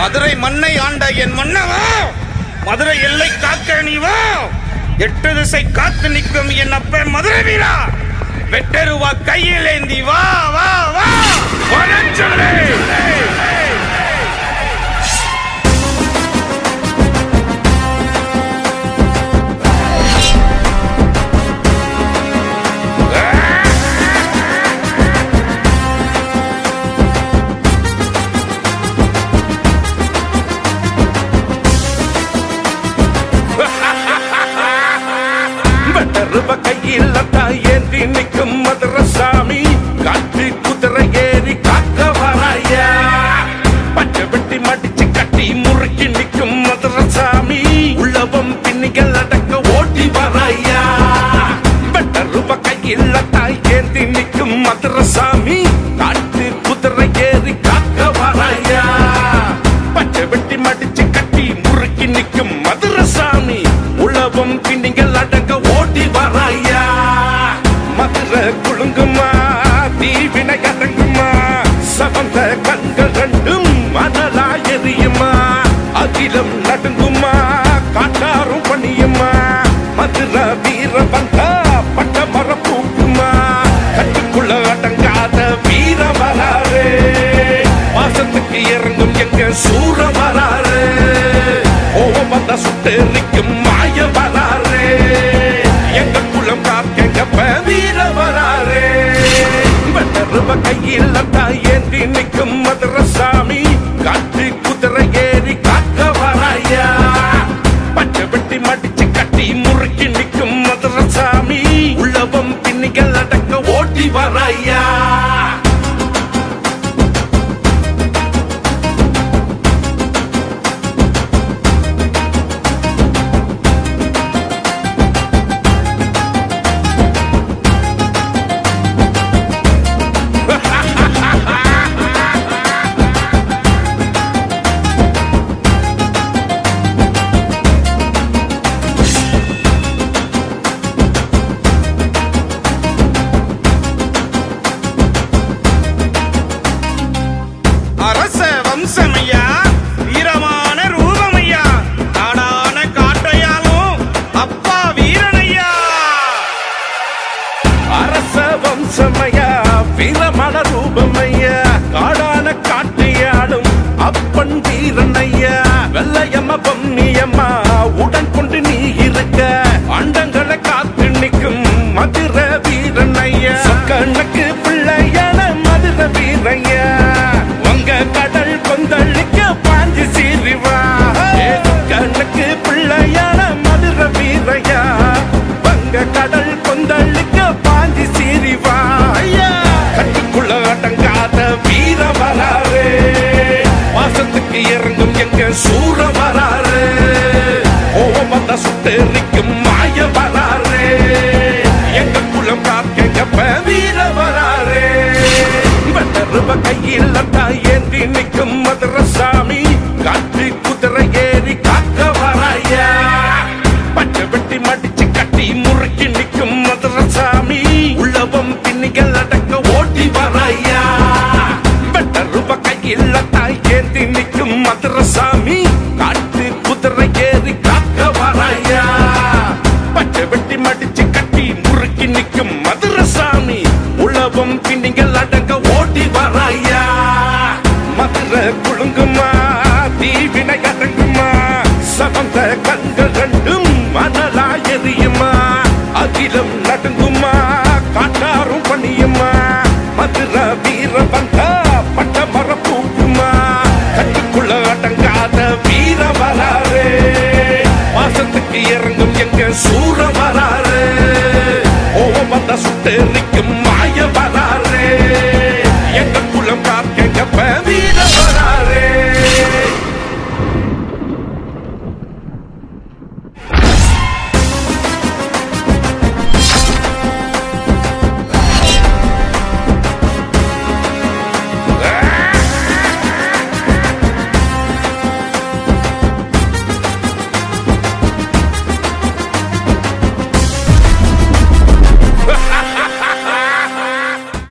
மதுரை மண்ணை ஆண்ட என் மன்னவா மதுரை எல்லை காக்க நீ வா எட்டு திசை காத்து நிற்கும் என் அப்ப மதுரை வீரா வெட்டருவா கையில் ஏந்தி வா வா வா வரச் சொல்லு. வெட்டருவ கையில் ஏந்தி நிற்கும் மதுரசாமி காட்டு குதிரை ஏறி காக்க வராயா பச்சை வெட்டி மடிச்சு கட்டி முறுக்கி நிற்கும் மதுரசாமி உள்ளவம் பின்னிகள் அடக்க ஓட்டி வராயா வெட்டருவ கையில் ஏந்தி நிற்கும் மதுரசாமி காட்டு குதிரை ஏறி காக்க வராயா பச்சை வெட்டி மடிச்சு கட்டி முறுக்கி நிற்கும் மதுரசாமி உழவும் பின்னிகள் அடங்க ஓடி வராயா மதுரை குழுங்குமா தீவினை அடங்குமா சவந்த கண்கள் ரெண்டும் மணலா எரியுமா அகிலம் நடுங்குமா காட்டாரும் பணியுமா மதுரை வீர வந்தா பட்ட மர பூக்குமா கட்டுக்குள்ள அடங்காத வீர வராரே வாசத்துக்கு இறங்கும் எங்க சூர வராரு கோவம் வந்த சுட்டெரிக்கும் மாய வராரு எங்க குளம் காக்க வீர வராரு வெட்டருவ கையில் ஏந்தி நிற்கும் மதுரசாமி காட்டு குதிரை ஏறி காக்க வராயா பச்சை வெட்டி மடிச்சு கட்டி முறுக்கி நிற்கும் மதுரசாமி உள்ளவம் பின்னிகள் அடக்க ஓட்டி வராயா அரச வம்சமையா வீரமான ரூபமையா நாடான காட்டையாலும் அப்பா வீரனையா அரச வம்சமையா வீரமண ரூபமையா காடான காட்டியாடும் அப்பன் வீரனையா வெள்ளையம்மா பொன்னியம்மா உடன் கொண்டு நீ இருக்க அண்டங்களை காத்து நிற்கும் மதுர வீரனையா கண்ணுக்கு பிள்ளையான மதுர வீரையா உங்க கடல் கொந்தளிக்க பாஞ்சு சீரிவா கண்ணுக்கு பிள்ளையான மதுர வீரையா வங்க கடல் கொந்தளிக்க பாஞ்சி சீரிவா கட்டுக்குள்ள அடங்காத வீர வராரு வாசத்துக்கு இறங்கும் எங்க சூர வராரு கோவம் வந்த சுட்டெரிக்கும் மாய வராரு எங்க குளம் காக்க வீர வராரு வெட்டருவ கையில் ஏந்தி நிற்கும் மதுரசாமி காட்டு குதிரை ஏறி காக்க வராயா பச்சை வெட்டி மடிச்சு கட்டி முறுக்கி நிற்கும் மதுரசாமி உள்ளவம் பின்னிகள் அடக்க ஓட்டி வராயா வெட்டருவ கையில் ஏந்தி நிற்கும் மதுரசாமி காட்டு குதிரை ஏறி காக்க வராயா பச்சை வெட்டி மடிச்சு கட்டி முறுக்கி நிற்கும் மதுரசாமி உழவும் பின்னிகள் அடங்க ஓட்டி வராயா மதுரை குழுங்குமா தீவினை அடங்குமா சவந்த கண்கள் ரெண்டும் மணலா எரியுமா அகிலம் நடுங்குமா காட்டாரும் பணியுமா மதுரை வீர வந்தா பட்ட மர பூக்குமா கட்டுக்குள்ள அடங்காத வீர வராரு வாசத்துக்கு இறங்கும் எங்க சூர வராரு கோவம் வந்த சுட்டெரிக்கும்